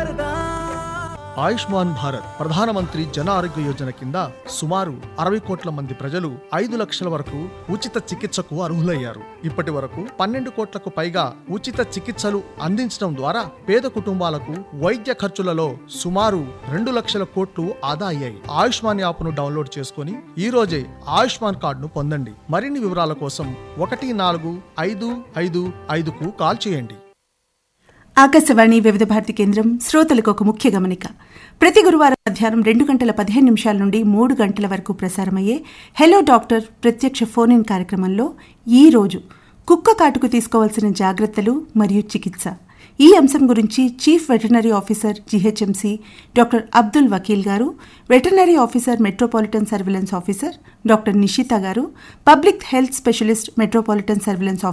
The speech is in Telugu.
ఆయుష్మాన్ భారత్ ప్రధానమంత్రి జన ఆరోగ్య యోజన కింద సుమారు అరవై కోట్ల మంది ప్రజలు ఐదు లక్షల వరకు ఉచిత చికిత్సకు అర్హులయ్యారు ఇప్పటి వరకు పన్నెండు కోట్లకు పైగా ఉచిత చికిత్సలు అందించడం ద్వారా పేద కుటుంబాలకు వైద్య ఖర్చులలో సుమారు రెండు లక్షల కోట్లు ఆదా అయ్యాయి ఆయుష్మాన్ యాప్ను డౌన్లోడ్ చేసుకుని ఈ రోజే ఆయుష్మాన్ కార్డును పొందండి మరిన్ని వివరాల కోసం ఒకటి నాలుగు ఐదు ఐదు ఐదుకు కాల్ చేయండి ఆకాశవాణి వివిధ భారతి కేంద్రం శ్రోతలకు ఒక ముఖ్య గమనిక ప్రతి గురువారం మధ్యాహ్నం రెండు గంటల పదిహేను నిమిషాల నుండి మూడు గంటల వరకు ప్రసారమయ్యే హెలో డాక్టర్ ప్రత్యక్ష ఫోన్ ఇన్ కార్యక్రమంలో ఈ రోజు కుక్క కాటుకు తీసుకోవాల్సిన జాగ్రత్తలు మరియు చికిత్స ఈ అంశం గురించి chief veterinary officer GHMC doctor Abdul Vakil garu veterinary officer metropolitan surveillance officer doctor Nishitha garu public health specialist metropolitan surveillance